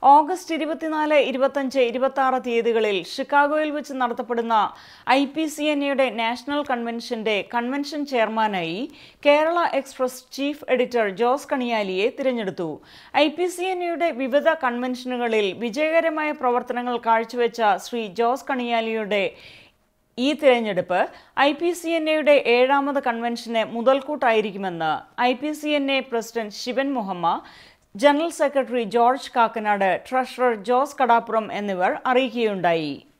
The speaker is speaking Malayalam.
ഓഗസ്റ്റ് ഇരുപത്തിനാല് ഇരുപത്തഞ്ച് ഇരുപത്തി ആറ് തീയതികളിൽ ഷിക്കാഗോയിൽ വെച്ച് നടത്തപ്പെടുന്ന ഐ പി സി എൻ എയുടെ നാഷണൽ കൺവെൻഷന്റെ കൺവെൻഷൻ ചെയർമാനായി Kerala Express chief editor Jose കണിയാലിയെ തിരഞ്ഞെടുത്തു ഐ പി സി എൻ എയുടെ വിവിധ കൺവെൻഷനുകളിൽ വിജയകരമായ പ്രവർത്തനങ്ങൾ കാഴ്ചവെച്ച ശ്രീ ജോസ് കണിയാലിയുടെ ഈ തിരഞ്ഞെടുപ്പ് ഐ പി സി എൻ എയുടെ ഏഴാമത് കൺവെൻഷന് മുതൽക്കൂട്ടായിരിക്കുമെന്ന് I P C N A president Shivan Muhamma general secretary George Kakkanad treasurer Jose Kadappuram എന്നിവർ അറിയിക്കുകയുണ്ടായി